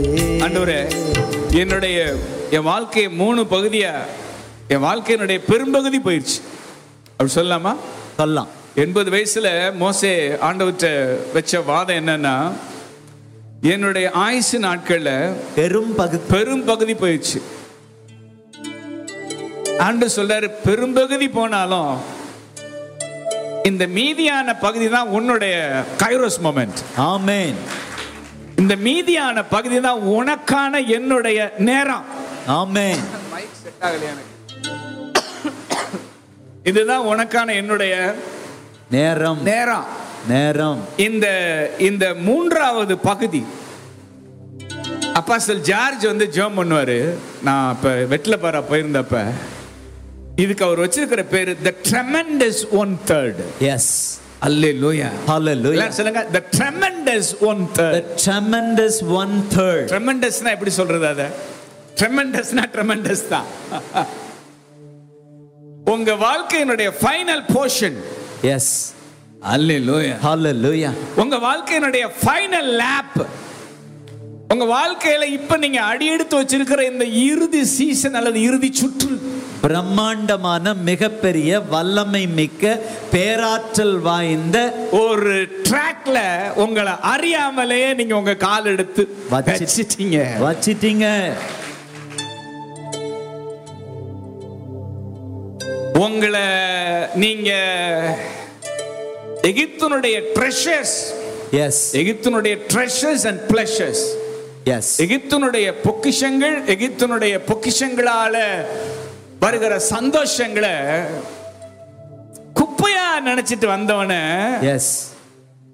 ஆண்டவரே என்னுடைய என் வாழ்க்கை மூணு பகுதியா என் வாழ்க்கையினுடைய பெரும்பகுதி போயிடுச்சு அப்படி சொல்லலாமா சொல்லலாம் எண்பது வயசுல மோசே ஆண்டவர்கிட்ட வச்ச வாதம் என்னன்னா என்னுடைய ஆயுசு நாட்கள்ல பெரும் பகுதி பெரும் பகுதி போயிடுச்சு ஆண்டு சொல்றாரு பெரும்பகுதி போனாலும் இந்த மீதியான பகுதி தான் உன்னுடைய கைரோஸ் மொமெண்ட் ஆமென் இந்த மீதியான பகுதி தான் உனக்கான என்னுடைய நேரம் ஆமென் இதுதான் உனக்கான என்னுடைய நேரம் நேரம் நேரம் இந்த இந்த மூன்றாவது பகுதி அப்பாசல் ஜார்ஜ் வந்து ஜோம் பண்ணுவாரு நான் இப்ப வெட்டிலப்பாரா போயிருந்தப்ப இதுக்கு அவர் வச்சிருக்கிற பேரு the tremendous one third yes hallelujah hallelujah சொல்லுங்க the tremendous one the third tremendous one third ட்ரெமெண்டஸ்னா எப்படி சொல்றது அத ட்ரெமெண்டஸ்னா ட்ரெமெண்டஸ் தான் உங்க வாழ்க்கையினுடைய final portion S hallelujah hallelujah உங்க வாழ்க்கையினுடைய ஃபைனல் லேப் உங்க வாழ்க்கையில இப்ப நீங்க அடியெடுத்து வச்சிருக்கிற இந்த இறுதி சீசன் அல்லது இறுதி சுற்று பிரம்மாண்டமான மிகப்பெரிய வல்லமை மிக்க பேராற்றல் வாய்ந்த ஒரு ட்ராக்ல உங்களை அறியாமலேயே நீங்க உங்க கால் எடுத்து வச்சி- வச்சிட்டீங்க வச்சிட்டீங்க உங்களை நீங்க எகிப்தினுடைய ட்ரெஷர்ஸ் எஸ் எகிப்தினுடைய ட்ரெஷர்ஸ் அண்ட் பிளஷர்ஸ் எஸ் எகிப்தினுடைய பொக்கிஷங்கள் எகிப்தினுடைய பொக்கிஷங்களால வருகிற சந்தோஷங்களை குப்பையா நினைச்சிட்டு வந்தவன எஸ்